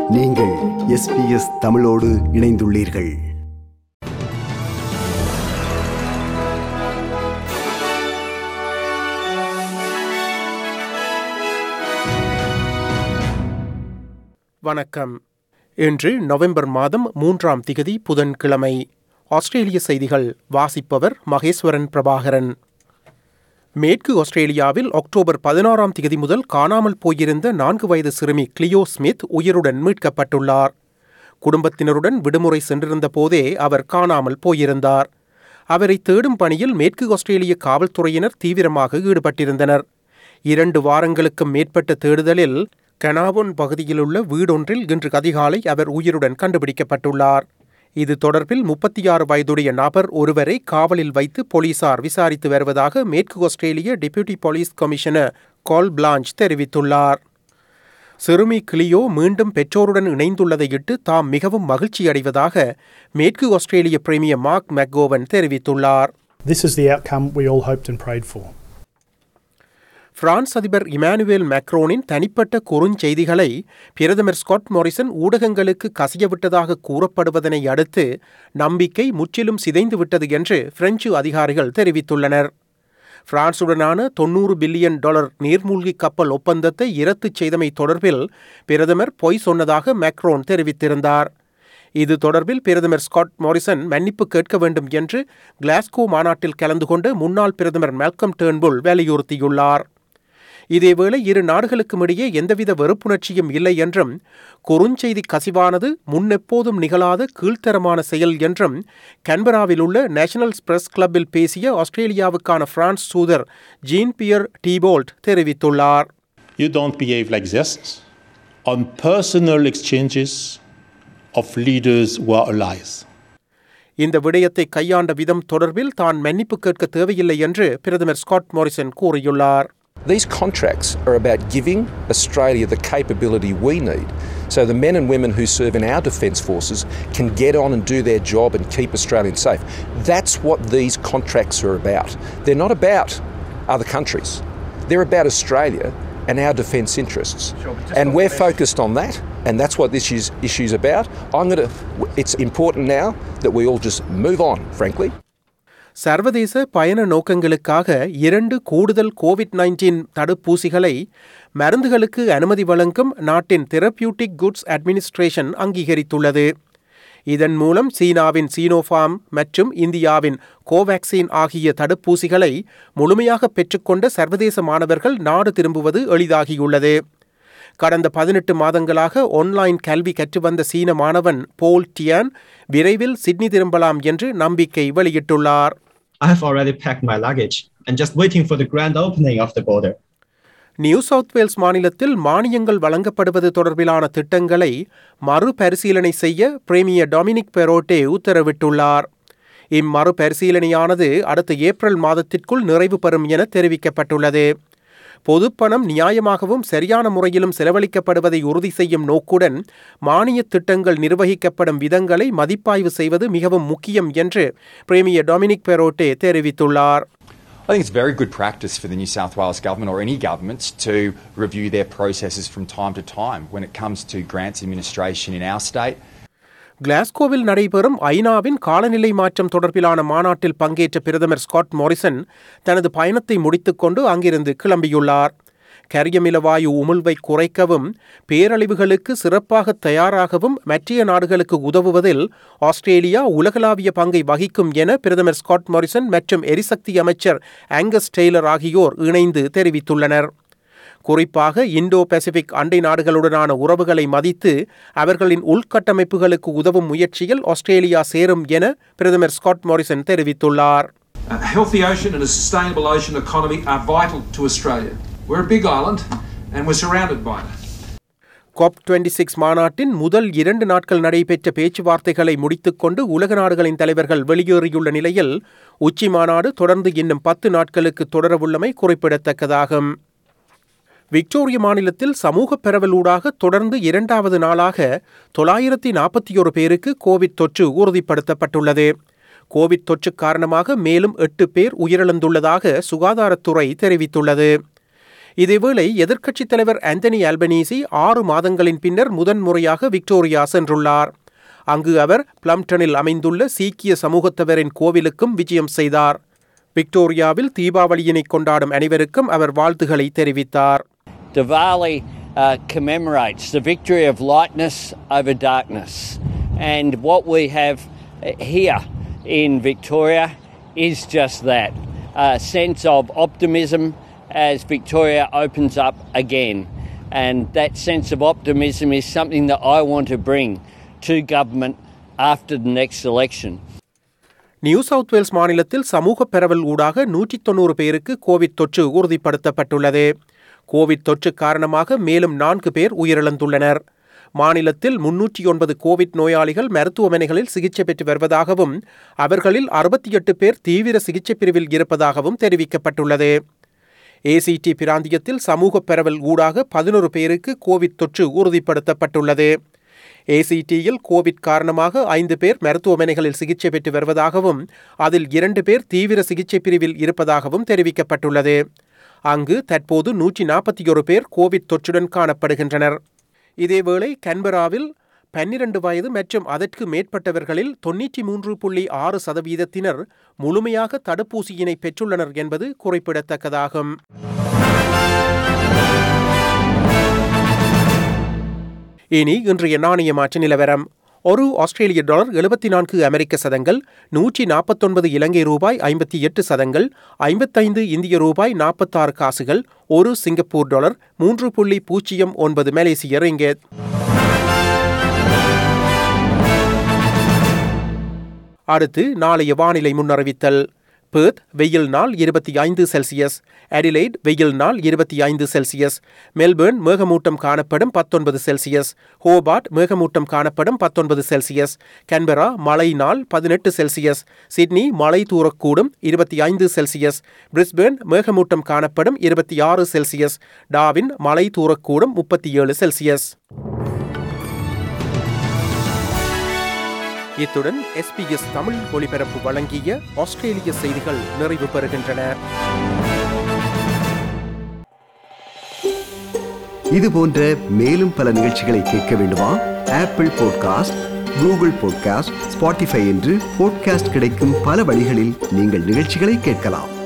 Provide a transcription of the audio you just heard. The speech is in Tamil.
நீங்கள் எஸ்பிஎஸ் தமிழோடு இணைந்துள்ளீர்கள் வணக்கம் இன்று நவம்பர் மாதம் மூன்றாம் திகதி புதன்கிழமை ஆஸ்திரேலிய செய்திகள் வாசிப்பவர் மகேஸ்வரன் பிரபாகரன் மேற்கு ஆஸ்திரேலியாவில் அக்டோபர் பதினாறாம் திகதி முதல் காணாமல் போயிருந்த நான்கு வயது சிறுமி கிளியோ ஸ்மித் உயிருடன் மீட்கப்பட்டுள்ளார் குடும்பத்தினருடன் விடுமுறை சென்றிருந்த போதே அவர் காணாமல் போயிருந்தார் அவரை தேடும் பணியில் மேற்கு ஆஸ்திரேலிய காவல்துறையினர் தீவிரமாக ஈடுபட்டிருந்தனர் இரண்டு வாரங்களுக்கும் மேற்பட்ட தேடுதலில் கனாவுன் பகுதியிலுள்ள வீடொன்றில் இன்று அதிகாலை அவர் உயிருடன் கண்டுபிடிக்கப்பட்டுள்ளார் இது தொடர்பில் முப்பத்தி ஆறு வயதுடைய நபர் ஒருவரை காவலில் வைத்து போலீசார் விசாரித்து வருவதாக மேற்கு ஆஸ்திரேலிய deputy police commissioner Col Blanch தெரிவித்துள்ளார் சிறுமி கிளியோ மீண்டும் பெற்றோருடன் இணைந்துள்ளதையிட்டு தாம் மிகவும் மகிழ்ச்சி அடைவதாக மேற்கு ஆஸ்திரேலிய பிரீமியர் மார்க் மெக்கோவன் தெரிவித்துள்ளார் This is the outcome we all hoped and prayed for. France அதிபர் இமானுவேல் மேக்ரோனின் தனிப்பட்ட குறுஞ்செய்திகளை பிரதமர் ஸ்காட் மோரிசன் ஊடகங்களுக்கு கசியவிட்டதாக கூறப்படுவதனை அடுத்து நம்பிக்கை முற்றிலும் சிதைந்துவிட்டது என்று பிரெஞ்சு அதிகாரிகள் தெரிவித்துள்ளனர் பிரான்சுடனான தொன்னூறு பில்லியன் டாலர் நீர்மூழ்கி கப்பல் ஒப்பந்தத்தை இரத்துச் செய்தமை தொடர்பில் பிரதமர் பொய் சொன்னதாக மேக்ரோன் தெரிவித்திருந்தார் இது தொடர்பில் பிரதமர் ஸ்காட் மோரிசன் மன்னிப்பு கேட்க வேண்டும் என்று கிளாஸ்கோ மாநாட்டில் கலந்து கொண்ட முன்னாள் பிரதமர் மேல்கம் டேர்ன்புல் வலியுறுத்தியுள்ளார் இதேவேளை இரு நாடுகளுக்கும் இடையே எந்தவித வெறுப்புணர்ச்சியும் இல்லை என்றும் குறுஞ்செய்தி கசிவானது முன்னெப்போதும் நிகழாத கீழ்த்தரமான செயல் என்றும் கன்பராவில் உள்ள நேஷனல் பிரஸ் கிளப்பில் பேசிய ஆஸ்திரேலியாவுக்கான பிரான்ஸ் தூதர் ஜீன் பியர் டீபோல்ட் தெரிவித்துள்ளார் You don't behave like this on personal exchanges of leaders who are allies. இந்த விடயத்தை கையாண்ட விதம் தொடர்பில் தான் மன்னிப்பு கேட்க தேவையில்லை என்று பிரதமர் ஸ்காட் மோரிசன் கூறியுள்ளார் These contracts are about giving Australia the capability we need so the men and women who serve in our defence forces can get on and do their job and keep Australians safe. That's what these contracts are about. They're not about other countries, they're about Australia and our defence interests. and we're focused on that, and that's what this is, issue's about. I'm going to, it's important now that we all just move on, frankly. சர்வதேச பயண நோக்கங்களுக்காக இரண்டு கூடுதல் கோவிட் நைன்டீன் தடுப்பூசிகளை மருந்துகளுக்கு அனுமதி வழங்கும் நாட்டின் தெரபியூட்டிக் குட்ஸ் அட்மினிஸ்ட்ரேஷன் அங்கீகரித்துள்ளது இதன் மூலம் சீனாவின் சீனோஃபார்ம் மற்றும் இந்தியாவின் கோவேக்சின் ஆகிய தடுப்பூசிகளை முழுமையாக பெற்றுக்கொண்ட சர்வதேச மாணவர்கள் நாடு திரும்புவது எளிதாகியுள்ளது கடந்த பதினெட்டு மாதங்களாக ஆன்லைன் கல்வி கற்று வந்த சீன மாணவன் போல் டியான் விரைவில் சிட்னி திரும்பலாம் என்று நம்பிக்கை வெளியிட்டுள்ளார் I have already packed my luggage and just waiting for the grand opening of the border. New South Wales மாநிலத்தில் மானியங்கள் வழங்கப்படுவது தொடர்பிலான திட்டங்களை மறுபரிசீலனை செய்ய பிரேமியர் டொமினிக் பெரோட்டே உத்தரவிட்டுள்ளார் இம்மறுபரிசீலனையானது அடுத்த ஏப்ரல் மாதத்திற்குள் நிறைவு பெறும் என தெரிவிக்கப்பட்டுள்ளது பொதுப்பணம் நியாயமாகவும் சரியான முறையிலும் செலவழிக்கப்படுவதை உறுதி செய்யும் நோக்குடன் மானியத் திட்டங்கள் நிர்வகிக்கப்படும் விதங்களை மதிப்பாய்வு செய்வது மிகவும் முக்கியம் என்று பிரேமியர் டொமினிக் பெரோட்டே தெரிவித்துள்ளார் I think it's very good practice for the New South Wales government or any governments to review their processes from time to time when it comes to grants administration in our state. கிளாஸ்கோவில் நடைபெறும் ஐநாவின் காலநிலை மாற்றம் தொடர்பிலான மாநாட்டில் பங்கேற்ற பிரதமர் ஸ்காட் மோரிசன் தனது பயணத்தை முடித்துக்கொண்டு அங்கிருந்து கிளம்பியுள்ளார் கரியமில வாயு உமிழ்வை குறைக்கவும் பேரழிவுகளுக்கு சிறப்பாக தயாராகவும் மற்றைய நாடுகளுக்கு உதவுவதில் ஆஸ்திரேலியா உலகளாவிய பங்கை வகிக்கும் என பிரதமர் ஸ்காட் மோரிசன் மற்றும் எரிசக்தி அமைச்சர் ஆங்கஸ் டெய்லர் ஆகியோர் இணைந்து தெரிவித்துள்ளனர் குறிப்பாக இந்தோ பசிபிக் அண்டை நாடுகளுடனான உறவுகளை மதித்து அவர்களின் உள்கட்டமைப்புகளுக்கு உதவும் முயற்சியில் ஆஸ்திரேலியா சேரும் என பிரதமர் ஸ்காட் மோரிசன் தெரிவித்துள்ளார் A healthy ocean and a sustainable ocean economy are vital to Australia. We're a big island and we're surrounded by it. COP twenty six மாநாட்டின் முதல் இரண்டு நாட்கள் நடைபெற்ற பேச்சுவார்த்தைகளை முடித்துக்கொண்டு உலக நாடுகளின் தலைவர்கள் வெளியேறியுள்ள நிலையில் உச்சி மாநாடு தொடர்ந்து இன்னும் பத்து நாட்களுக்கு தொடரவுள்ளமை குறிப்பிடத்தக்கதாகும் விக்டோரிய மாநிலத்தில் சமூக பரவலூடாக தொடர்ந்து இரண்டாவது நாளாக தொள்ளாயிரத்தி நாற்பத்தி ஒரு பேருக்கு கோவிட் தொற்று உறுதிப்படுத்தப்பட்டுள்ளது கோவிட் தொற்று காரணமாக மேலும் எட்டு பேர் உயிரிழந்துள்ளதாக சுகாதாரத்துறை தெரிவித்துள்ளது இதேவேளை எதிர்க்கட்சித் தலைவர் ஆந்தனி ஆல்பனீசி ஆறு மாதங்களின் பின்னர் முதன்முறையாக விக்டோரியா சென்றுள்ளார் அங்கு அவர் பிளம்டனில் அமைந்துள்ள சீக்கிய சமூகத்தவரின் கோவிலுக்கும் விஜயம் செய்தார் விக்டோரியாவில் தீபாவளியினை கொண்டாடும் அனைவருக்கும் அவர் வாழ்த்துக்களை தெரிவித்தார் Diwali uh, commemorates the victory of lightness over darkness. And what we have uh, here in Victoria is just that a sense of optimism as Victoria opens up again. And that sense of optimism is something that I want to bring to government after the next election. New South Wales மாநிலத்தில் சமூக பரவல் ஊடாக நூற்றி தொண்ணூறு பேருக்கு கோவிட் தொற்று உறுதிப்படுத்தப்பட்டுள்ளது கோவிட் தொற்று காரணமாக மேலும் நான்கு பேர் உயிரிழந்துள்ளனர் மாநிலத்தில் முன்னூற்றி ஒன்பது கோவிட் நோயாளிகள் மருத்துவமனைகளில் சிகிச்சை பெற்று வருவதாகவும் அவர்களில் அறுபத்தி எட்டு பேர் தீவிர சிகிச்சை பிரிவில் இருப்பதாகவும் தெரிவிக்கப்பட்டுள்ளது ஏசிடி பிராந்தியத்தில் சமூக பரவல் ஊடாக பதினொரு பேருக்கு கோவிட் தொற்று உறுதிப்படுத்தப்பட்டுள்ளது ஏசிடியில் கோவிட் காரணமாக ஐந்து பேர் மருத்துவமனைகளில் சிகிச்சை பெற்று வருவதாகவும் அதில் இரண்டு பேர் தீவிர சிகிச்சை பிரிவில் இருப்பதாகவும் தெரிவிக்கப்பட்டுள்ளது அங்கு தற்போது நூற்றி நாற்பத்தி ஒரு பேர் கோவிட் தொற்றுடன் காணப்படுகின்றனர் இதேவேளை கன்பராவில் பன்னிரண்டு வயது மற்றும் அதற்கு மேற்பட்டவர்களில் தொன்னூற்றி மூன்று புள்ளி ஆறு சதவீதத்தினர் முழுமையாக தடுப்பூசியினை பெற்றுள்ளனர் என்பது குறிப்பிடத்தக்கதாகும் இனி இன்றைய நாணய மாற்று நிலவரம் ஒரு ஆஸ்திரேலிய டாலர் எழுபத்தி நான்கு அமெரிக்க சதங்கள் நூற்றி நாற்பத்தொன்பது இலங்கை ரூபாய் ஐம்பத்தி எட்டு சதங்கள் ஐம்பத்தைந்து இந்திய ரூபாய் நாற்பத்தாறு காசுகள் ஒரு சிங்கப்பூர் டாலர் மூன்று புள்ளி பூஜ்ஜியம் ஒன்பது மலேசிய ரிங்கெட் அடுத்து நாளைய வானிலை முன்னறிவித்தல் பேர்த் வெயில் நாள் இருபத்தி ஐந்து செல்சியஸ் அடிலைட் வெயில் நாள் இருபத்தி ஐந்து செல்சியஸ் மெல்பேர்ன் மேகமூட்டம் காணப்படும் பத்தொன்பது செல்சியஸ் ஹோபார்ட் மேகமூட்டம் காணப்படும் பத்தொன்பது செல்சியஸ் கன்பரா மழை நாள் பதினெட்டு செல்சியஸ் சிட்னி மழை தூரக்கூடும் இருபத்தி ஐந்து செல்சியஸ் பிரிஸ்பேர்ன் மேகமூட்டம் காணப்படும் இருபத்தி ஆறு செல்சியஸ் டாவின் மழை தூரக்கூடும் முப்பத்தி ஏழு செல்சியஸ் இத்துடன் எஸ்பிஎஸ் தமிழ் ஒலிபரப்பு வழங்கிய ஆஸ்திரேலிய செய்திகள் நிறைவு பெறுகின்றன இது போன்ற மேலும் பல நிகழ்ச்சிகளை கேட்க வேண்டுமா Apple podcast Google podcast Spotify என்று பாட்காஸ்ட் கிடைக்கும் பல வழிகளில் நீங்கள் நிகழ்ச்சிகளை கேட்கலாம்